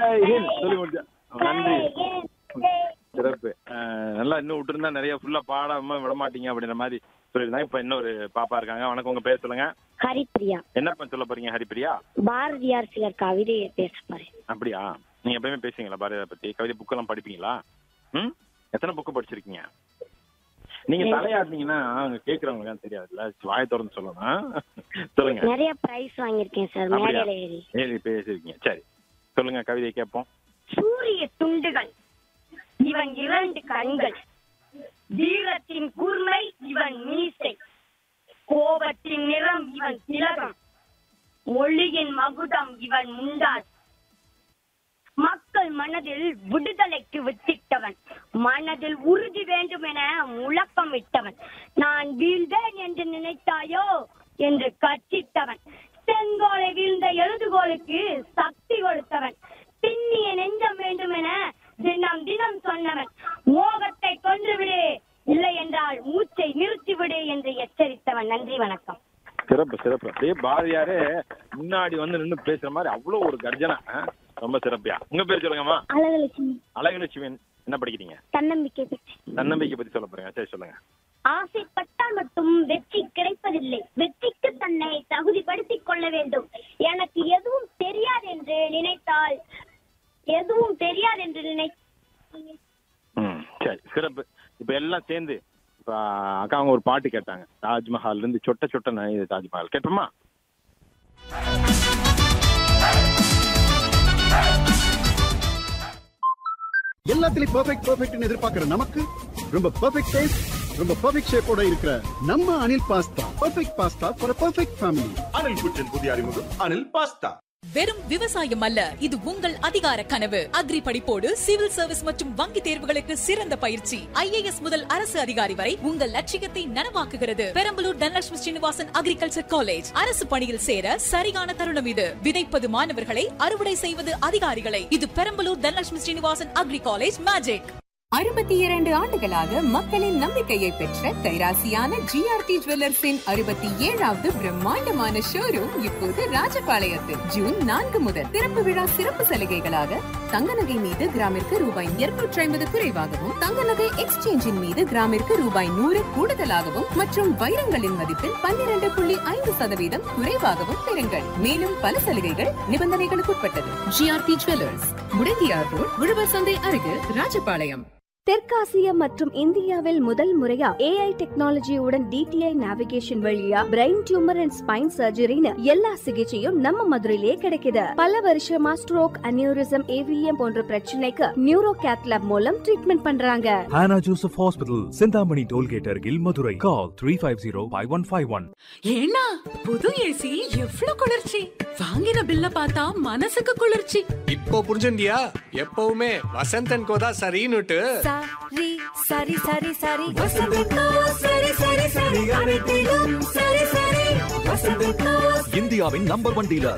ஜெய் ஹிந்த் சொல்லி முடிச்சா நன்றி சிறப்பு அஹ், நல்லா இன்னும் விட்டுருந்தா நிறைய ஃபுல்லா பாடாம விட மாட்டீங்க அப்படின்ற மாதிரி சொல்லியிருந்தாங்க இப்ப இன்னொரு பாப்பா இருக்காங்க வணக்கம் உங்க பேர் சொல்லுங்க ஹரிப்பிரியா என்ன பண்ண சொல்ல போறீங்க ஹரிப்பிரியா பாரதியார் சிலர் கவிதையை பேச போறேன் அப்படியா நீங்க எப்பயுமே பேசுவீங்களா பாரதியார் பத்தி கவிதை புக்கெல்லாம் படிப்பீங்களா ம் எத்தனை புக்கு படிச்சிருக்கீங்க நீங்க தலையாட்டினீங்கன்னா அவங்க கேக்குறவங்களுக்கு தெரியாதுல்ல வாயை திறந்து சொல்லணும் சொல்லுங்க நிறைய பிரைஸ் வாங்கியிருக்கேன் சார் அப்படியா? மேடையில ஏறி ஏறி பேசிருக்கீங்க சரி சொல்லுங்க கவிதை கேட்போம் சூரிய துண்டுகள் இவன் இரண்டு கண்கள் வீரத்தின் கூர்மை இவன் மீசை கோபத்தின் நிறம் இவன் திலகம் மொழியின் மகுடம் இவன் முண்டான் மக்கள் மனதில் விடுதலைக்கு வித்திட்டவன் மனதில் உறுதி வேண்டும் என முழக்கம் விட்டவன் நான் வீழ்வேன் என்று நினைத்தாயோ என்று கர்ச்சித்தவன் செங்கோலை வீழ்ந்த எழுதுகோலுக்கு சக்தி கொடுத்தவன் பின்னிய நெஞ்சம் வேண்டும் என தினம் தினம் சொன்னவன் மோகத்தை கொன்றுவிடு இல்லை என்றால் மூச்சை நிறுத்திவிடு என்று எச்சரித்தவன் நன்றி வணக்கம் சிறப்பு சிறப்பு அப்படியே பாரதியாரே முன்னாடி வந்து நின்னு பேசுற மாதிரி அவ்வளவு ஒரு கர்ஜனை ஆ? ரொம்ப சிறப்பியா உங்க பேர் சொல்லுங்கம்மா அழகலட்சுமி அழகுலட்சுமி என்ன படிக்கிறீங்க தன்னம்பிக்கை பற்றி தன்னம்பிக்கை பத்தி சொல்ல போறீங்க சரி சொல்லுங்க ஆசைப்பட்டால் மட்டும் வெற்றி கிடைப்பதில்லை வெற்றிக்கு தன்னை தகுதிப்படுத்திக் கொள்ள வேண்டும் எனக்கு எதுவும் தெரியாது என்று நினைத்தால் எதுவும் தெரியாது என்று நினை ம் சரி சிறப்பு இப்ப எல்லாம் சேர்ந்து இப்ப அக்கா அவங்க ஒரு பாட்டு கேட்டாங்க தாஜ்மஹால்ல இருந்து சொட்ட சொட்ட நனையுது தாஜ்மஹால் கேட்போமா எல்லாத்துலயும் பெர்ஃபெக்ட் பெர்ஃபெக்ட்னு எதிர்பார்க்கிற நமக்கு ரொம்ப பெர்ஃபெக்ட் டேஸ்ட் ரொம்ப பெர்ஃபெக்ட் ஷேப்போட இருக்கிற நம்ம Anil pasta perfect pasta for perfect family Anil kitchen புதிய அறிமுகம் அனில் பாஸ்தா வெறும் விவசாயம் அல்ல இது உங்கள் அதிகார கனவு அக்ரி படிப்போடு சிவில் சர்வீஸ் மற்றும் வங்கி தேர்வுகளுக்கு சிறந்த பயிற்சி ஐஏஎஸ் முதல் அரசு அதிகாரி வரை உங்கள் லட்சியத்தை நனவாக்குகிறது பெரம்பலூர் தனலட்சுமி ஸ்ரீனிவாசன் அக்ரிகல்ச்சர் காலேஜ் அரசு பணியில் சேர சரியான தருணம் இது விதைப்பது மாணவர்களை அறுவடை செய்வது அதிகாரிகளை இது Perambalur Dhanalakshmi Srinivasan agri college magic அறுபத்தி இரண்டு ஆண்டுகளாக மக்களின் நம்பிக்கையை பெற்ற கைராசியான ஜிஆர்டி ஜுவல்லர்ஸின் அறுபத்தி ஏழாவது பிரம்மாண்டமான ஷோரூம் இப்போது ராஜபாளையத்தில் ஜூன் நான்கு முதல் திறப்பு விழா சிறப்பு சலுகைகளாக தங்க நகை மீது கிராமிற்கு ரூபாய் இருநூற்றி ஐம்பது குறைவாகவும் தங்க நகை எக்ஸ்சேஞ்சின் மீது கிராமிற்கு ரூபாய் நூறு கூடுதலாகவும் மற்றும் வைரங்களின் மதிப்பில் பன்னிரண்டு புள்ளி ஐந்து சதவீதம் குறைவாகவும் பெறுங்கள் மேலும் பல சலுகைகள் நிபந்தனைகளுக்குட்பட்டது ஜிஆர்டி ஜுவல்லர்ஸ் முடங்கியார் ரோட் உழவர் சந்தை அருகில் ராஜபாளையம் தெற்காசியா மற்றும் இந்தியாவில் முதல் முறையா ஏஐ டெக்னாலஜியுடன் டிடிஐ நேவிகேஷன் வழியா பிரெயின் டியூமர் அண்ட் ஸ்பைன் சர்ஜரின்னு எல்லா சிகிச்சையும் நம்ம மதுரையிலே கிடைக்குது பல வருஷமா ஸ்ட்ரோக் அனியூரிசம் ஏவிஎம் போன்ற பிரச்சனைக்கு நியூரோ கேத்லாப் மூலம் ட்ரீட்மெண்ட் பண்றாங்க Hannah Joseph Hospital, Sindhamani Tollgate Argil, Madurai. Call 350-5151. ஏன்னா புது ஏசி எவ்ளோ குளிர்ச்சி வாங்கின பில்ல பார்த்தா மனசுக்கு குளிர்ச்சி இப்போ புரிஞ்சுண்டியா எப்பவுமே வசந்தன் கோதா சரின்னுட்டு சரி சரி சரி சரி சரி சரி சரி அனைத்திலும் சரி சரி இந்தியாவின் நம்பர் ஒன் டீலர்